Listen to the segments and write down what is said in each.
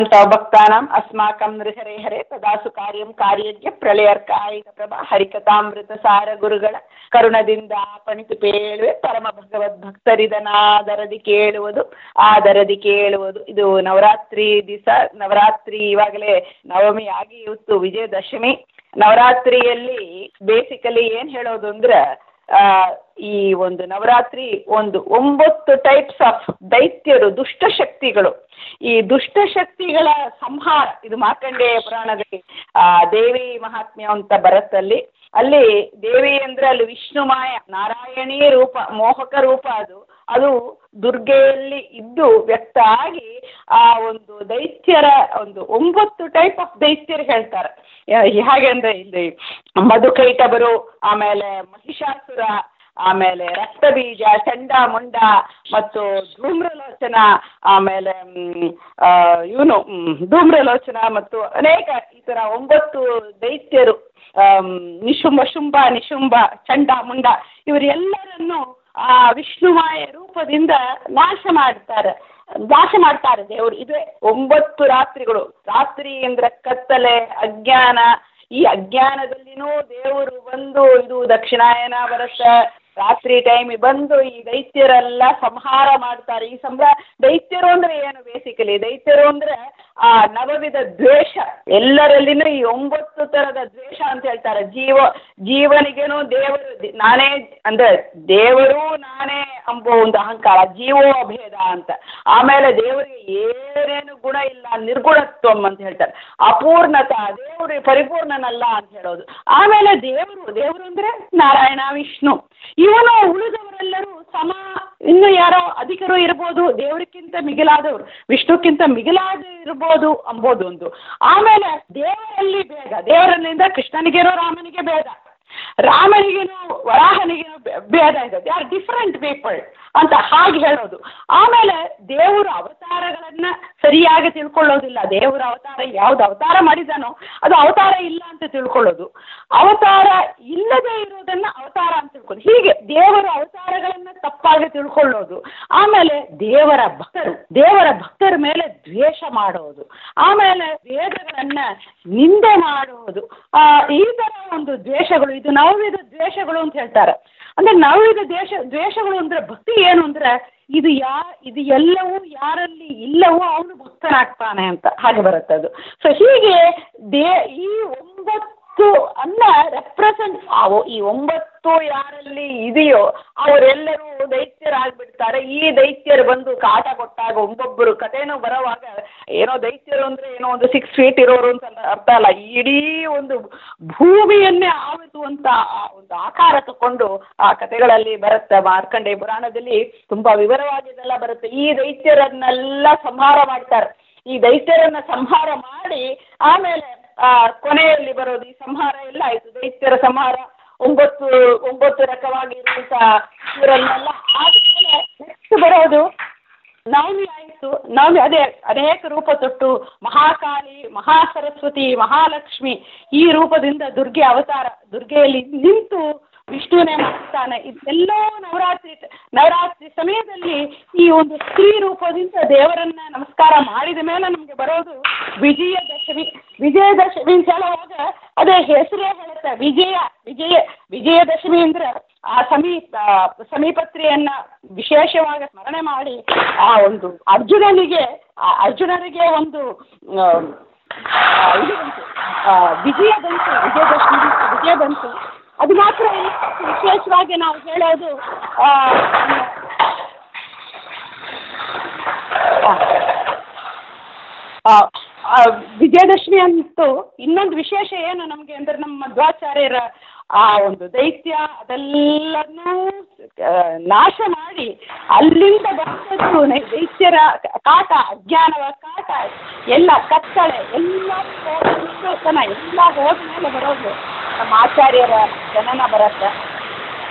ಭಕ್ತಾನಾಂ ಅಸ್ಮಾಕಂ ನೃಹರೆ ಹರೆ ತದಾಸು ಕಾರ್ಯಂ ಕಾರ್ಯಜ್ಞ ಪ್ರಳಯರ್ಕಾಯಿಕ ಪ್ರಭಾ ಹರಿಕಥಾಮೃತ ಸಾರ ಗುರುಗಳ ಕರುಣದಿಂದ ಪಣಿತು ಪೇಳುವೆ ಪರಮ ಭಗವದ್ ಭಕ್ತರಿದನಾದರದಿ ಕೇಳುವುದು ಆದರದಿ ಕೇಳುವುದು ಇದು ನವರಾತ್ರಿ ದಿವಸ ನವರಾತ್ರಿ ಇವಾಗಲೇ ನವಮಿ ಆಗಿ ಇವತ್ತು ವಿಜಯದಶಮಿ ನವರಾತ್ರಿಯಲ್ಲಿ ಬೇಸಿಕಲಿ ಏನು ಹೇಳೋದು ಅಂದ್ರೆ ಆ, ಈ ಒಂದು ನವರಾತ್ರಿ ಒಂದು ಒಂಬತ್ತು ಟೈಪ್ಸ್ ಆಫ್ ದೈತ್ಯರು ದುಷ್ಟಶಕ್ತಿಗಳು ಈ ದುಷ್ಟಶಕ್ತಿಗಳ ಸಂಹಾರ ಇದು ಮಾರ್ಕಂಡೇಯ ಪುರಾಣದಲ್ಲಿ ಆ, ದೇವಿ ಮಹಾತ್ಮ್ಯ ಅಂತ ಬರುತ್ತಲ್ಲಿ ಅಲ್ಲಿ ದೇವಿ ಅಂದ್ರೆ ಅಲ್ಲಿ ವಿಷ್ಣು ಮಾಯ ನಾರಾಯಣೀ ರೂಪ ಮೋಹಕ ರೂಪ ಅದು ಅದು ದುರ್ಗೆಯಲ್ಲಿ ಇದ್ದು ವ್ಯಕ್ತ ಆಗಿ ಆ ಒಂದು ದೈತ್ಯರ ಒಂದು ಒಂಬತ್ತು ಟೈಪ್ ಆಫ್ ದೈತ್ಯರು ಹೇಳ್ತಾರೆ ಯಾ- ಹೇಗೆ ಅಂದ್ರೆ ಇಲ್ಲಿ ಮಧುಕೈಟಬರು ಆಮೇಲೆ ಮಹಿಷಾಸುರ ಆಮೇಲೆ ರಕ್ತಬೀಜ ಚಂಡ ಮುಂಡ ಮತ್ತು ಧೂಮ್ರಲೋಚನ ಆಮೇಲೆ ಇವನು ಧೂಮ್ರಲೋಚನ ಮತ್ತು ಅನೇಕ ಈ ಥರ ಒಂಬತ್ತು ದೈತ್ಯರು ಆಮ್, ನಿಶುಂಭ ಶುಂಭ ನಿಶುಂಭ ಚಂಡ ಮುಂಡ ಇವರೆಲ್ಲರನ್ನು ಆ ವಿಷ್ಣುಮಾಯ ರೂಪದಿಂದ ನಾಶ ಮಾಡ್ತಾರೆ ನಾಶ ಮಾಡ್ತಾರೆ ದೇವರು ಇದೇ ಒಂಬತ್ತು ರಾತ್ರಿಗಳು ರಾತ್ರಿ ಅಂದ್ರೆ ಕತ್ತಲೆ ಅಜ್ಞಾನ ಈ ಅಜ್ಞಾನದಲ್ಲಿನೂ ದೇವರು ಬಂದು ಇದು ದಕ್ಷಿಣಾಯನ ಬರುತ್ತೆ ರಾತ್ರಿ ಟೈಮಿಗೆ ಬಂದು ಈ ದೈತ್ಯರೆಲ್ಲ ಸಂಹಾರ ಮಾಡ್ತಾರೆ ಈ ಸಂಭ್ರ ದೈತ್ಯರು ಅಂದ್ರೆ ಏನು ಬೇಸಿಕಲಿ ದೈತ್ಯರು ಅಂದ್ರೆ ಆ ನವವಿಧ ದ್ವೇಷ ಎಲ್ಲರಲ್ಲಿನೂ ಈ ಒಂಬತ್ತು ತರದ ದ್ವೇಷ ಅಂತ ಹೇಳ್ತಾರೆ ಜೀವ ಜೀವನಿಗೇನು ದೇವರು ದಿ- ನಾನೇ ಅಂದ್ರೆ ದೇವರು ನಾನೇ ಎಂಬ ಒಂದು ಅಹಂಕಾರ ಜೀವೋ ಅಭೇದ ಅಂತ ಆಮೇಲೆ ದೇವರಿಗೆ ಏನೇನು ಗುಣ ಇಲ್ಲ ನಿರ್ಗುಣತ್ವಂ ಅಂತ ಹೇಳ್ತಾರೆ ಅಪೂರ್ಣತ ದೇವರು ಪರಿಪೂರ್ಣನಲ್ಲ ಅಂತ ಹೇಳೋದು ಆಮೇಲೆ ದೇವರು ದೇವರು ಅಂದ್ರೆ ನಾರಾಯಣ ವಿಷ್ಣು ಇವನು ಉಳಿದವರೆಲ್ಲರೂ ಸಮ ಇನ್ನು ಯಾರೋ ಅಧಿಕರು ಇರ್ಬೋದು ದೇವರಿಗಿಂತ ಮಿಗಿಲಾದವರು ವಿಷ್ಣುಕ್ಕಿಂತ ಮಿಗಿಲಾದ ಇರ್ಬೋದು ಅಂಬೋದು ಒಂದು ಆಮೇಲೆ ದೇವರಲ್ಲಿ ಭೇದ ದೇವರಲ್ಲಿಂದ ಕೃಷ್ಣನಿಗೇನೋ ರಾಮನಿಗೆ ಭೇದ ರಾಮನಿಗೇನು ವರಾಹನಿಗೇನು ಭೇ- ಭೇದ ಇದೆ ದೇ ಆರ್ ಡಿಫರೆಂಟ್ ಪೀಪಲ್ ಅಂತ ಹಾಗೆ ಹೇಳೋದು ಆಮೇಲೆ ದೇವರ ಅವತಾರಗಳನ್ನ ಸರಿಯಾಗಿ ತಿಳ್ಕೊಳ್ಳೋದಿಲ್ಲ ದೇವರ ಅವತಾರ ಯಾವ್ದು ಅವತಾರ ಮಾಡಿದಾನೋ ಅದು ಅವತಾರ ಇಲ್ಲ ಅಂತ ತಿಳ್ಕೊಳ್ಳೋದು ಅವತಾರ ಇಲ್ಲದೆ ಇರೋದನ್ನ ಅವತಾರ ಅಂತ ತಿಳ್ಕೊಳ್ಳೋದು ಹೀಗೆ ದೇವರ ಅವತಾರಗಳನ್ನ ತಪ್ಪಾಗಿ ತಿಳ್ಕೊಳ್ಳೋದು ಆಮೇಲೆ ದೇವರ ಭಕ್ತರು ದೇವರ ಭಕ್ತರ ಮೇಲೆ ದ್ವೇಷ ಮಾಡೋದು ಆಮೇಲೆ ವೇದಗಳನ್ನ ನಿಂದೆ ಮಾಡುವುದು ಆ, ಈ ತರ ಒಂದು ದ್ವೇಷಗಳು ಇದು ನವವಿಧ ದ್ವೇಷಗಳು ಅಂತ ಹೇಳ್ತಾರೆ ಅಂದ್ರೆ ನವವಿಧ ದ್ವೇಷ ದ್ವೇಷಗಳು ಅಂದ್ರೆ ಭಕ್ತಿ ಏನು ಅಂದ್ರೆ ಇದು ಯಾ ಇದು ಎಲ್ಲವೂ ಯಾರಲ್ಲಿ ಇಲ್ಲವೋ ಅವನು ಭಕ್ತನಾಗ್ತಾನೆ ಅಂತ ಹಾಗೆ ಬರುತ್ತೆ ಅದು ಸೊ ಹೀಗೆ ದೇ ಈ ಒಂಬತ್ತು ಅನ್ನ ರೆಪ್ರೆಸೆಂಟ್ ಈ ಒಂಬತ್ತು ಯಾರಲ್ಲಿ ಇದೆಯೋ ಅವರೆಲ್ಲರೂ ದೈತ್ಯರಾಗ್ಬಿಡ್ತಾರೆ ಈ ದೈತ್ಯರು ಬಂದು ಕಾಟ ಕೊಟ್ಟಾಗ ಒಬ್ಬೊಬ್ಬರು ಕಥೆನೂ ಬರೋವಾಗ ಏನೋ ದೈತ್ಯರು ಅಂದ್ರೆ ಏನೋ ಒಂದು ಸಿಕ್ಸ್ ಫೀಟ್ ಇರೋರು ಅಂತ ಅರ್ಥ ಅಲ್ಲ ಇಡೀ ಒಂದು ಭೂಮಿಯನ್ನೇ ಆವರಿಸುವಂತ ಆ ಒಂದು ಆಕಾರ ತಕೊಂಡು ಆ ಕಥೆಗಳಲ್ಲಿ ಬರುತ್ತೆ ಮಾರ್ಕಂಡೇಯ ಪುರಾಣದಲ್ಲಿ ತುಂಬಾ ವಿವರವಾಗಿ ಇದೆಲ್ಲ ಬರುತ್ತೆ ಈ ದೈತ್ಯರನ್ನೆಲ್ಲ ಸಂಹಾರ ಮಾಡ್ತಾರೆ ಈ ದೈತ್ಯರನ್ನ ಸಂಹಾರ ಮಾಡಿ ಆಮೇಲೆ ಆ ಕೊನೆಯಲ್ಲಿ ಬರೋದು ಈ ಸಂಹಾರ ಎಲ್ಲ ಆಯ್ತು ದೈತ್ಯರ ಸಂಹಾರ ಒಂಬತ್ತು ಒಂಬತ್ತು ರಕವಾಗಿರುವಂತ ಇವರನ್ನೆಲ್ಲ ಆದ್ಮೇಲೆ ನೆಕ್ಸ್ಟ್ ಬರೋದು ನವಮಿ ಆಯಿತು ನವಮಿ ಅದೇ ಅನೇಕ ರೂಪ ತೊಟ್ಟು ಮಹಾಕಾಳಿ ಮಹಾಸರಸ್ವತಿ ಮಹಾಲಕ್ಷ್ಮಿ ಈ ರೂಪದಿಂದ ದುರ್ಗೆ ಅವತಾರ ದುರ್ಗೆಯಲ್ಲಿ ನಿಂತು ವಿಷ್ಣುವನ್ನೇ ಮಾಡ್ತಾನೆ ಇದೆಲ್ಲೋ ನವರಾತ್ರಿ ನವರಾತ್ರಿ ಸಮಯದಲ್ಲಿ ಈ ಒಂದು ಸ್ತ್ರೀ ರೂಪದಿಂದ ದೇವರನ್ನ ನಮಸ್ಕಾರ ಮಾಡಿದ ಮೇಲೆ ನಮಗೆ ಬರೋದು ವಿಜಯದಶಮಿ ವಿಜಯದಶಮಿ ಅಂತ ಹೇಳುವಾಗ ಅದೇ ಹೆಸರೇ ಹೇಳುತ್ತೆ ವಿಜಯ ವಿಜಯ ವಿಜಯದಶಮಿ ಅಂದ್ರೆ ಆ ಸಮೀಪ ಸಮೀಪತ್ರಿಯನ್ನ ವಿಶೇಷವಾಗಿ ಸ್ಮರಣೆ ಮಾಡಿ ಆ ಒಂದು ಅರ್ಜುನನಿಗೆ ಆ ಅರ್ಜುನನಿಗೆ ಒಂದು ಆ, ಆ, ಇದು ಬಂತು ಆ, ವಿಜಯ ಬಂತು ವಿಜಯದಶಮಿ ದಿವಸ ವಿಜಯ ಬಂತು ಅದು ಮಾತ್ರ ಇಲ್ಲ ವಿಶೇಷವಾಗಿ ನಾವು ಹೇಳೋದು ಆ, ಆ, ಆ, ವಿಜಯದಶಮಿ ಅಂತೂ ಇನ್ನೊಂದು ವಿಶೇಷ ಏನು ನಮಗೆ ಅಂದ್ರೆ ನಮ್ಮ ಮಧ್ವಾಚಾರ್ಯರ ಆ ಒಂದು ದೈತ್ಯ ಅದೆಲ್ಲನೂ ಆ, ನಾಶ ಮಾಡಿ ಅಲ್ಲಿಂದ ಬಂದದ್ದು ನ- ದೈತ್ಯರ ಕಾಟ ಅಜ್ಞಾನವ ಕಾಟ ಎಲ್ಲ ಕತ್ತಳೆ ಎಲ್ಲ ಹೋದ ಎಲ್ಲ ಹೋದ ಮೇಲೆ ಬರೋದು ನಮ್ಮ ಆಚಾರ್ಯರ ಜನನ ಬರುತ್ತೆ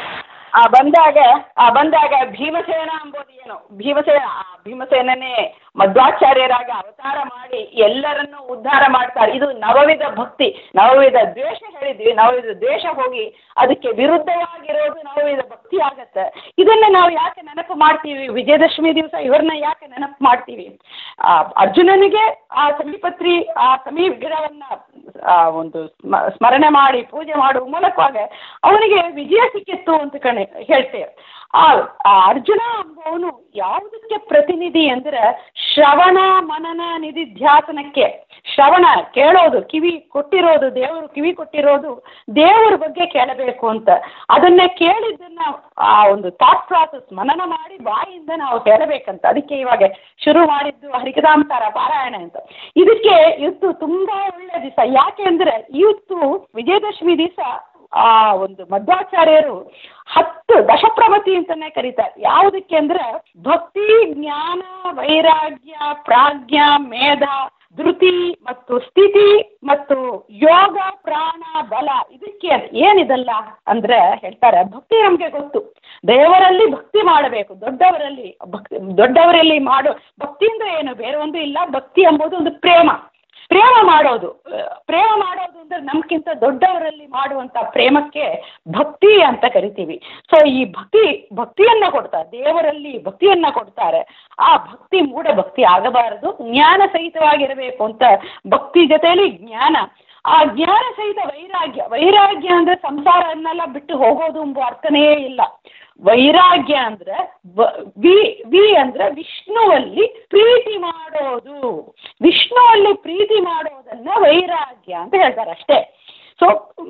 ಆ ಬಂದಾಗ ಆ ಬಂದಾಗ ಭೀಮಸೇನ ಅಂಬೋದು ಏನು ಭೀಮಸೇನ ಆ ಭೀಮಸೇನನೇ ಮಧ್ವಾಚಾರ್ಯರಾಗ ಅವತಾರ ಮಾಡಿ ಎಲ್ಲರನ್ನೂ ಉದ್ಧಾರ ಮಾಡ್ತಾರೆ ಇದು ನವವಿಧ ಭಕ್ತಿ ನವವಿಧ ದ್ವೇಷ ಹೇಳಿದ್ವಿ ನವವಿಧ ದ್ವೇಷ ಹೋಗಿ ಅದಕ್ಕೆ ವಿರುದ್ಧವಾಗಿರೋದು ನವವಿಧ ಭಕ್ತಿ ಆಗತ್ತೆ ಇದನ್ನ ನಾವು ಯಾಕೆ ನೆನಪು ಮಾಡ್ತೀವಿ ವಿಜಯದಶಮಿ ದಿವಸ ಇವ್ರನ್ನ ಯಾಕೆ ನೆನಪು ಮಾಡ್ತೀವಿ ಆ, ಅರ್ಜುನನಿಗೆ ಆ ಸಮೀಪತ್ರಿ ಆ ಸಮೀ ವಿಗ್ರಹವನ್ನ ಆ, ಒಂದು ಸ್ಮ- ಸ್ಮರಣೆ ಮಾಡಿ ಪೂಜೆ ಮಾಡುವ ಮೂಲಕವಾಗ ಅವನಿಗೆ ವಿಜಯ ಸಿಕ್ಕಿತ್ತು ಅಂತ ಕಣೆ ಹೇಳ್ತೇವೆ ಆ ಆ ಅರ್ಜುನ ಎಂಬುವನು ಯಾವುದಕ್ಕೆ ಪ್ರತಿನಿಧಿ ಅಂದ್ರೆ ಶ್ರವಣ ಮನನ ನಿಧಿಧ್ಯಾಸನಕ್ಕೆ ಶ್ರವಣ ಕೇಳೋದು ಕಿವಿ ಕೊಟ್ಟಿರೋದು ದೇವರು ಕಿವಿ ಕೊಟ್ಟಿರೋದು ದೇವರ ಬಗ್ಗೆ ಕೇಳಬೇಕು ಅಂತ ಅದನ್ನ ಕೇಳಿದ್ದನ್ನ ಆ ಒಂದು ಥಾಟ್ ಪ್ರಾಸೆಸ್ ಮನನ ಮಾಡಿ ಬಾಯಿಂದ ನಾವು ಹೇಳಬೇಕಂತ ಅದಕ್ಕೆ ಇವಾಗ ಶುರು ಮಾಡಿದ್ದು ಹರಿಕದಾಂತಾರ ಪಾರಾಯಣ ಅಂತ ಇದಕ್ಕೆ ಇವತ್ತು ತುಂಬಾ ಒಳ್ಳೆ ದಿವಸ ಯಾಕೆ ಅಂದ್ರೆ ಇವತ್ತು ವಿಜಯದಶಮಿ ದಿವಸ ಆ ಒಂದು ಮಧ್ವಾಚಾರ್ಯರು ಹತ್ತು ದಶಪ್ರಭತಿ ಅಂತಾನೆ ಕರೀತಾರೆ ಯಾವುದಕ್ಕೆ ಅಂದ್ರೆ ಭಕ್ತಿ ಜ್ಞಾನ ವೈರಾಗ್ಯ ಪ್ರಾಜ್ಞ ಮೇಧ ಧೃತಿ ಮತ್ತು ಸ್ಥಿತಿ ಮತ್ತು ಯೋಗ ಪ್ರಾಣ ಬಲ ಇದಕ್ಕೆ ಏನಿದಲ್ಲ ಅಂದ್ರೆ ಹೇಳ್ತಾರೆ ಭಕ್ತಿ ನಮಗೆ ಗೊತ್ತು ದೇವರಲ್ಲಿ ಭಕ್ತಿ ಮಾಡಬೇಕು ದೊಡ್ಡವರಲ್ಲಿ ಭಕ್ತಿ ದೊಡ್ಡವರಲ್ಲಿ ಮಾಡೋ ಭಕ್ತಿ ಅಂದ್ರೆ ಏನು ಬೇರೆ ಒಂದು ಇಲ್ಲ ಭಕ್ತಿ ಎಂಬುದು ಒಂದು ಪ್ರೇಮ ಪ್ರೇಮ ಮಾಡೋದು ಅಹ್, ಪ್ರೇಮ ಮಾಡೋದು ಅಂದ್ರೆ ನಮ್ಗಿಂತ ದೊಡ್ಡವರಲ್ಲಿ ಮಾಡುವಂತ ಪ್ರೇಮಕ್ಕೆ ಭಕ್ತಿ ಅಂತ ಕರಿತೀವಿ ಸೊ ಈ ಭಕ್ತಿ ಭಕ್ತಿಯನ್ನ ಕೊಡ್ತಾರೆ ದೇವರಲ್ಲಿ ಭಕ್ತಿಯನ್ನ ಕೊಡ್ತಾರೆ ಆ ಭಕ್ತಿ ಮೂಢ ಭಕ್ತಿ ಆಗಬಾರದು ಜ್ಞಾನ ಸಹಿತವಾಗಿರಬೇಕು ಅಂತ ಭಕ್ತಿ ಜೊತೆಯಲ್ಲಿ ಜ್ಞಾನ ಆ ಜ್ಞಾನ ಸಹಿತ ವೈರಾಗ್ಯ ವೈರಾಗ್ಯ ಅಂದ್ರೆ ಸಂಸಾರನ್ನೆಲ್ಲ ಬಿಟ್ಟು ಹೋಗೋದು ಎಂಬ ಅರ್ಥನೇ ಇಲ್ಲ ವೈರಾಗ್ಯ ಅಂದ್ರೆ ವ- ವಿ ವಿ ಅಂದ್ರೆ ವಿಷ್ಣುವಲ್ಲಿ ಪ್ರೀತಿ ಮಾಡೋದು ವಿಷ್ಣುವಲ್ಲಿ ಪ್ರೀತಿ ಮಾಡೋದನ್ನ ವೈರಾಗ್ಯ ಅಂತ ಹೇಳ್ತಾರೆ ಅಷ್ಟೇ ಸೊ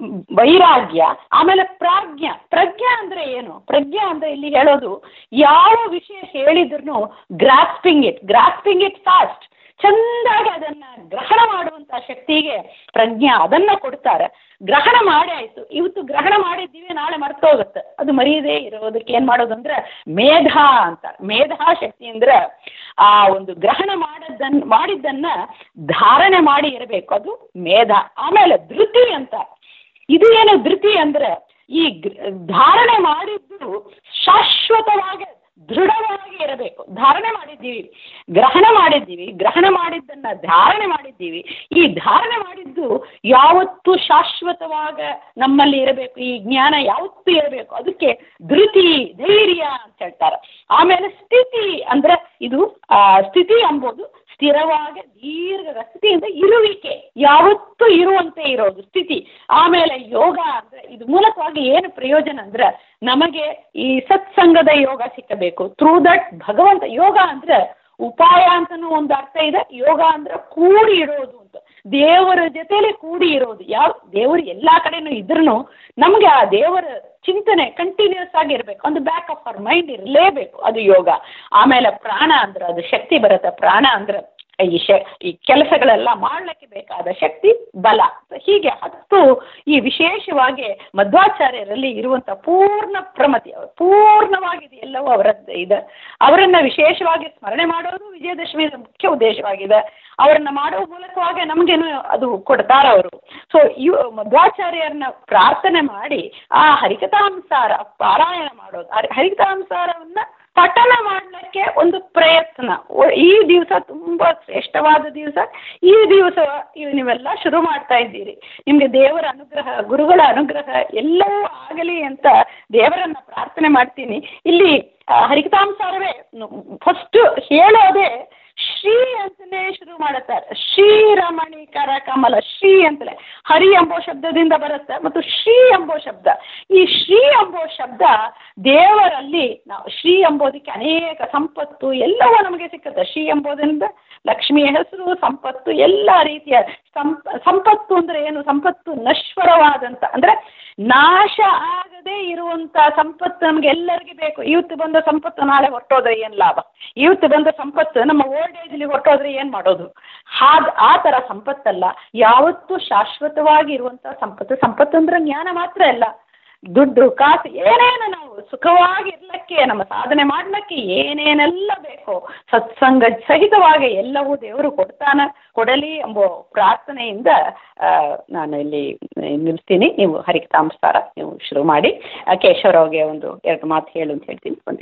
ವೈರಾಗ್ಯ ಆಮೇಲೆ ಪ್ರಾಜ್ಞ ಪ್ರಜ್ಞಾ ಅಂದ್ರೆ ಏನು ಪ್ರಜ್ಞಾ ಅಂದ್ರೆ ಇಲ್ಲಿ ಹೇಳೋದು ಯಾವ ವಿಷಯ ಹೇಳಿದ್ರು grasping it grasping it fast ಚಂದಾಗಿ ಅದನ್ನ ಗ್ರಹಣ ಮಾಡುವಂತ ಶಕ್ತಿಗೆ ಪ್ರಜ್ಞಾ ಅದನ್ನ ಕೊಡ್ತಾರೆ ಗ್ರಹಣ ಮಾಡಿ ಆಯ್ತು ಇವತ್ತು ಗ್ರಹಣ ಮಾಡಿದ್ದೀವಿ ನಾಳೆ ಮರ್ತೋಗುತ್ತೆ ಅದು ಮರೆಯದೇ ಇರೋದಕ್ಕೆ ಏನ್ ಮಾಡೋದು ಅಂದ್ರೆ ಮೇಧ ಅಂತ ಮೇಧಾ ಶಕ್ತಿ ಅಂದ್ರೆ ಆ ಒಂದು ಗ್ರಹಣ ಮಾಡದನ್ನ ಮಾಡಿದ್ದನ್ನ ಧಾರಣೆ ಮಾಡಿ ಇರಬೇಕು ಅದು ಮೇಧ ಆಮೇಲೆ ಧೃತಿ ಅಂತ ಇದು ಏನು ಧೃತಿ ಅಂದ್ರೆ ಈ ಗ್ರ- ಧಾರಣೆ ಮಾಡಿದ್ದು ಶಾಶ್ವತವಾಗಿ ದೃಢವಾಗಿ ಇರಬೇಕು ಧಾರಣೆ ಮಾಡಿದ್ದೀವಿ ಗ್ರಹಣ ಮಾಡಿದ್ದೀವಿ ಗ್ರಹಣ ಮಾಡಿದ್ದನ್ನ ಧಾರಣೆ ಮಾಡಿದ್ದೀವಿ ಈ ಧಾರಣೆ ಮಾಡಿದ್ದು ಯಾವತ್ತೂ ಶಾಶ್ವತವಾಗ ನಮ್ಮಲ್ಲಿ ಇರಬೇಕು ಈ ಜ್ಞಾನ ಯಾವತ್ತೂ ಇರಬೇಕು ಅದಕ್ಕೆ ಧೃತಿ ಧೈರ್ಯ ಅಂತ ಹೇಳ್ತಾರೆ ಆಮೇಲೆ ಸ್ಥಿತಿ ಅಂದ್ರೆ ಇದು ಆ ಸ್ಥಿತಿ ಎಂಬುದು ಸ್ಥಿರವಾಗಿ ದೀರ್ಘ ಸ್ಥಿತಿಯಿಂದ ಇರುವಿಕೆ ಯಾವತ್ತೂ ಇರುವಂತೆ ಇರೋದು ಸ್ಥಿತಿ ಆಮೇಲೆ ಯೋಗ ಅಂದ್ರೆ ಇದು ಮೂಲಕವಾಗಿ ಏನು ಪ್ರಯೋಜನ ಅಂದ್ರೆ ನಮಗೆ ಈ ಸತ್ಸಂಗದ ಯೋಗ ಸಿಕ್ಕಬೇಕು ಥ್ರೂ ದಟ್ ಭಗವಂತ ಯೋಗ ಅಂದ್ರೆ ಉಪಾಯ ಅಂತನೂ ಒಂದು ಅರ್ಥ ಇದೆ ಯೋಗ ಅಂದ್ರೆ ಕೂಡಿ ಇರೋದು ಅಂತ ದೇವರ ಜೊತೆಲೆ ಕೂಡಿ ಇರೋದು ಯಾವ ದೇವರು ಎಲ್ಲಾ ಕಡೆನೂ ಇದ್ರೂ ನಮ್ಗೆ ಆ ದೇವರ ಚಿಂತನೆ ಕಂಟಿನ್ಯೂಸ್ ಆಗಿರ್ಬೇಕು ಒಂದು ಬ್ಯಾಕ್ ಆಫ್ ಅವರ್ ಮೈಂಡ್ ಇರಲೇಬೇಕು ಅದು ಯೋಗ ಆಮೇಲೆ ಪ್ರಾಣ ಅಂದ್ರೆ ಅದು ಶಕ್ತಿ ಬರುತ್ತೆ ಪ್ರಾಣ ಅಂದ್ರೆ ಈ ಶ ಈ ಕೆಲಸಗಳೆಲ್ಲ ಮಾಡ್ಲಿಕ್ಕೆ ಬೇಕಾದ ಶಕ್ತಿ ಬಲ ಹೀಗೆ ಹತ್ತು ಈ ವಿಶೇಷವಾಗಿ ಮಧ್ವಾಚಾರ್ಯರಲ್ಲಿ ಇರುವಂತ ಪೂರ್ಣ ಪ್ರಮತಿ ಪೂರ್ಣವಾಗಿದೆ ಎಲ್ಲವೂ ಅವರದ್ದು ಇದೆ ಅವರನ್ನ ವಿಶೇಷವಾಗಿ ಸ್ಮರಣೆ ಮಾಡೋದು ವಿಜಯದಶಮಿ ಮುಖ್ಯ ಉದ್ದೇಶವಾಗಿದೆ ಅವರನ್ನ ಮಾಡುವ ಮೂಲಕವಾಗಿ ನಮಗೇನು ಅದು ಕೊಡ್ತಾರ ಅವರು ಸೊ ಇವ್ ಮಧ್ವಾಚಾರ್ಯರನ್ನ ಪ್ರಾರ್ಥನೆ ಮಾಡಿ ಆ ಹರಿಕಥಾಂಸಾರ ಪಾರಾಯಣ ಮಾಡೋದು ಹರಿ- ಹರಿಕಥಾಂಸಾರವನ್ನ ಪಠನ ಮಾಡಲಿಕ್ಕೆ ಒಂದು ಪ್ರಯತ್ನ ಒ- ಈ ದಿವಸ ತುಂಬಾ ಶ್ರೇಷ್ಠವಾದ ದಿವಸ ಈ ದಿವಸ ಇವ್ ನೀವೆಲ್ಲ ಶುರು ಮಾಡ್ತಾ ಇದ್ದೀರಿ ನಿಮ್ಗೆ ದೇವರ ಅನುಗ್ರಹ ಗುರುಗಳ ಅನುಗ್ರಹ ಎಲ್ಲವೂ ಆಗಲಿ ಅಂತ ದೇವರನ್ನ ಪ್ರಾರ್ಥನೆ ಮಾಡ್ತೀನಿ ಇಲ್ಲಿ ಆ, ಹರಿಕಥಾಂಸಾರವೇ ಫಸ್ಟ್ ಹೇಳೋದೇ ಶ್ರೀ ಅಂತಲೇ ಶುರು ಮಾಡುತ್ತಾರೆ ಶ್ರೀರಮಣಿ ಕರ ಕಮಲ ಶ್ರೀ ಅಂತಲೇ ಹರಿ ಎಂಬೋ ಶಬ್ದದಿಂದ ಬರುತ್ತೆ ಮತ್ತು ಶ್ರೀ ಎಂಬೋ ಶಬ್ದ ಈ ಶ್ರೀ ಎಂಬೋ ಶಬ್ದ ದೇವರಲ್ಲಿ ನಾವು ಶ್ರೀ ಎಂಬುದಕ್ಕೆ ಅನೇಕ ಸಂಪತ್ತು ಎಲ್ಲವೂ ನಮಗೆ ಸಿಕ್ಕುತ್ತೆ ಶ್ರೀ ಎಂಬುದರಿಂದ ಲಕ್ಷ್ಮಿಯ ಹೆಸರು ಸಂಪತ್ತು ಎಲ್ಲ ರೀತಿಯ ಸಂಪ ಸಂಪತ್ತು ಅಂದ್ರೆ ಏನು ಸಂಪತ್ತು ನಶ್ವರವಾದಂತ ಅಂದ್ರೆ ನಾಶ ಆಗದೆ ಇರುವಂತ ಸಂಪತ್ತು ನಮ್ಗೆ ಎಲ್ಲರಿಗೂ ಬೇಕು ಇವತ್ತು ಬಂದ ಸಂಪತ್ತು ನಾಳೆ ಹೊರಟೋದ್ರೆ ಏನ್ ಲಾಭ ಇವತ್ತು ಬಂದ ಸಂಪತ್ತು ನಮ್ಮ ಓಲ್ಡ್ ಏಜ್ಲಿ ಹೊರಟೋದ್ರೆ ಏನ್ ಮಾಡೋದು ಹಾಗ್ ಆ ತರ ಸಂಪತ್ತಲ್ಲ ಯಾವತ್ತೂ ಶಾಶ್ವತವಾಗಿ ಇರುವಂತ ಸಂಪತ್ತು ಸಂಪತ್ತು ಅಂದ್ರೆ ಜ್ಞಾನ ಮಾತ್ರ ಅಲ್ಲ ದುಡ್ಡು ಕಾಸು ಏನೇನು ನಾವು ಸುಖವಾಗಿರ್ಲಿಕ್ಕೆ ನಮ್ಮ ಸಾಧನೆ ಮಾಡಲಿಕ್ಕೆ ಏನೇನೆಲ್ಲ ಬೇಕೋ ಸತ್ಸಂಗ ಸಹಿತವಾಗಿ ಎಲ್ಲವೂ ದೇವರು ಕೊಡ್ತಾನೆ ಕೊಡಲಿ ಎಂಬ ಪ್ರಾರ್ಥನೆಯಿಂದ ನಾನು ಇಲ್ಲಿ ನಿಲ್ಲಿಸ್ತೀನಿ ನೀವು ಹರಿಕಥಾಮೃತ ನೀವು ಶುರು ಮಾಡಿ ಕೇಶವರಾವ್ಗೆ ಒಂದು ಎರಡು ಮಾತು ಹೇಳು ಅಂತ ಹೇಳ್ತೀನಿ ಒಂದು